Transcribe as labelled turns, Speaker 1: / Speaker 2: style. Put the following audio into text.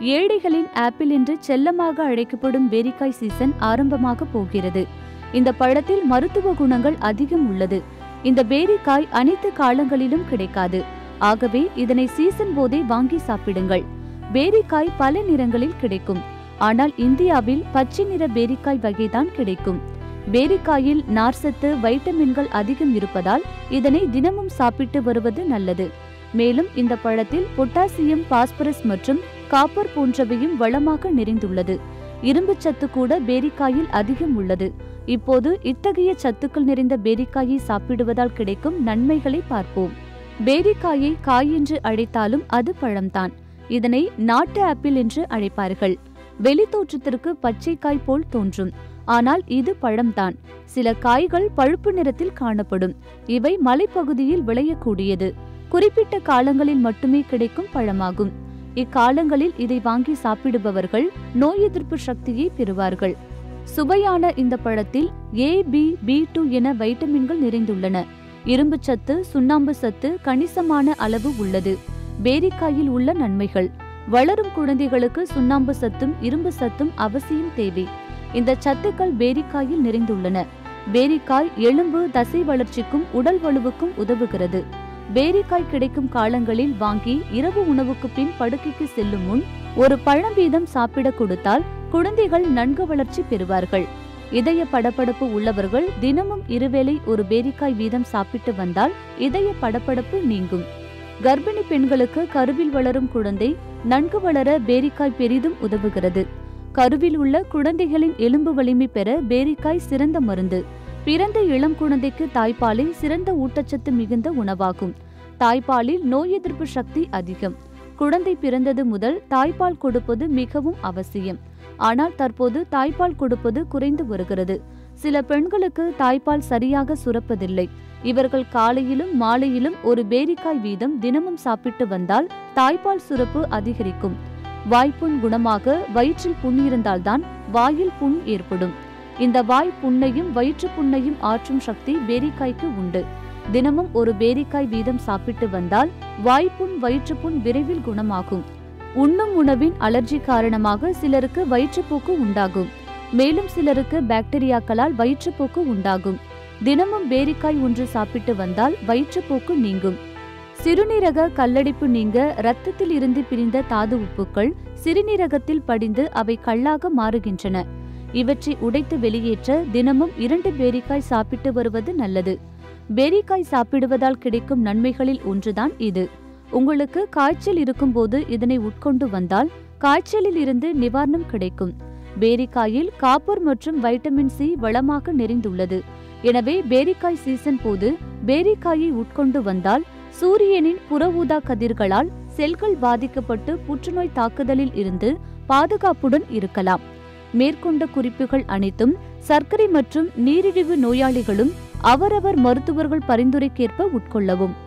Speaker 1: ஏழைகளின் ஆப்பிள் என்று செல்லமாக அழைக்கப்படும் பேரிக்காய் சீசன் ஆரம்பமாக போகிறது இந்த பழத்தில் மருத்துவ குணங்கள் அதிகம் உள்ளது இந்த பேரிக்காய் அனைத்து காலங்களிலும் கிடைக்காது ஆகவே இதனை சீசன் போதே வாங்கி சாப்பிடுங்கள் பேரிக்காய் பல நிறங்களில் கிடைக்கும் ஆனால் இந்தியாவில் பச்சை நிற பேரிக்காய் வகைதான் கிடைக்கும் பேரிக்காயில் நார்சத்து வைட்டமின்கள் அதிகம் இருப்பதால் இதனை தினமும் சாப்பிட்டு வருவது நல்லது மேலும் இந்த பழத்தில் பொட்டாசியம் பாஸ்பரஸ் மற்றும் காப்பர் போன்றவையும் வளமாக நிறைந்துள்ளது இரும்புச் சத்து கூட பேரிக்காயில் அதிகம் உள்ளது இப்போது இத்தகைய சத்துக்கள் நிறைந்த பேரிக்காயை சாப்பிடுவதால் கிடைக்கும் நன்மைகளை பார்ப்போம் பேரிக்காயை காய் என்று அழைத்தாலும் அது பழம்தான் இதனை நாட்டு ஆப்பிள் என்று அழைப்பார்கள் வெளித்தோற்றத்திற்கு பச்சை காய் போல் தோன்றும் ஆனால் இது பழம்தான் சில காய்கள் பழுப்பு நிறத்தில் காணப்படும் இவை மலைப்பகுதியில் விளையக்கூடியது குறிப்பிட்ட காலங்களில் மட்டுமே கிடைக்கும் பழமாகும் இக்காலங்களில் இதை வாங்கி சாப்பிடுபவர்கள் நோய் எதிர்ப்பு சக்தியை பெறுவார்கள் சுவையான இந்த பழத்தில் ஏ பி பி டூ என வைட்டமின்கள் நிறைந்துள்ளன இரும்புச் சத்து சுண்ணாம்பு சத்து கணிசமான அளவு உள்ளது பேரிக்காயில் உள்ள நன்மைகள் வளரும் குழந்தைகளுக்கு சுண்ணாம்பு சத்தும் இரும்பு சத்தும் அவசியம் தேவை இந்த சத்துக்கள் பேரிக்காயில் நிறைந்துள்ளன பேரிக்காய் எலும்பு தசை வளர்ச்சிக்கும் உடல் வலுவுக்கும் உதவுகிறது பேரிக்காய் கிடைக்கும் காலங்களில் வாங்கி இரவு உணவுக்கு பின் படுக்கைக்கு செல்லும் முன் ஒரு பழம் வீதம் சாப்பிட கொடுத்தால் குழந்தைகள் நன்கு வளர்ச்சி பெறுவார்கள் இதய படபடப்பு உள்ளவர்கள் தினமும் இருவேளை ஒரு பேரிக்காய் வீதம் சாப்பிட்டு வந்தால் இதய படபடப்பு நீங்கும் கர்ப்பிணி பெண்களுக்கு கருவில் வளரும் குழந்தை நன்கு வளர பேரிக்காய் பெரிதும் உதவுகிறது கருவில் உள்ள குழந்தைகளின் எலும்பு வலிமை பெற பேரிக்காய் சிறந்த மருந்து பிறந்த இளம் குழந்தைக்கு தாய்ப்பாலே சிறந்த ஊட்டச்சத்து மிகுந்த உணவாகும் தாய்ப்பாலில் நோய் எதிர்ப்பு சக்தி அதிகம் குழந்தை பிறந்தது முதல் தாய்ப்பால் கொடுப்பது மிகவும் அவசியம் ஆனால் தற்போது தாய்ப்பால் கொடுப்பது குறைந்து வருகிறது சில பெண்களுக்கு தாய்ப்பால் சரியாக சுரப்பதில்லை இவர்கள் காலையிலும் மாலையிலும் ஒரு பேரிக்காய் வீதம் தினமும் சாப்பிட்டு வந்தால் தாய்ப்பால் சுரப்பு அதிகரிக்கும் வாய்ப்புண் குணமாக வயிற்றில் புண் இருந்தால்தான் வாயில் புண் ஏற்படும் இந்த வாய் புண்ணையும் வயிற்று புண்ணையும் ஆற்றும் சக்தி பேரிக்காய்க்கு உண்டு தினமும் ஒரு பேரிக்காய் வீதம் சாப்பிட்டு வந்தால் வாய்ப்புண் வயிற்றுப்புண் விரைவில் குணமாகும் உண்ணும் உணவின் அலர்ஜி காரணமாக சிலருக்கு வயிற்றுப்போக்கு உண்டாகும் மேலும் சிலருக்கு பாக்டீரியாக்களால் வயிற்றுப்போக்கு உண்டாகும் தினமும் பேரிக்காய் ஒன்று சாப்பிட்டு வந்தால் வயிற்றுப்போக்கு நீங்கும் சிறுநீரக கல்லடிப்பு நீங்க இரத்தத்தில் இருந்து பிரிந்த தாது உப்புக்கள் சிறுநீரகத்தில் படிந்து அவை கல்லாக மாறுகின்றன இவற்றை உடைத்து வெளியேற்ற தினமும் இரண்டு பேரிக்காய் சாப்பிட்டு வருவது நல்லது பேரிக்காய் சாப்பிடுவதால் கிடைக்கும் நன்மைகளில் ஒன்றுதான் இது உங்களுக்கு காய்ச்சல் இருக்கும்போது இதனை உட்கொண்டு வந்தால் காய்ச்சலில் இருந்து நிவாரணம் கிடைக்கும் பேரிக்காயில் காப்பர் மற்றும் வைட்டமின் சி வளமாக நிறைந்துள்ளது எனவே பேரிக்காய் சீசன் போது பேரிக்காயை உட்கொண்டு வந்தால் சூரியனின் புற ஊதா கதிர்களால் செல்கள் பாதிக்கப்பட்டு புற்றுநோய் தாக்குதலில் இருந்து பாதுகாப்புடன் இருக்கலாம் மேற்கொண்ட குறிப்புகள் அனைத்தும் சர்க்கரை மற்றும் நீரிழிவு நோயாளிகளும் அவரவர் மருத்துவர்கள் பரிந்துரைக்கேற்ப உட்கொள்ளவும்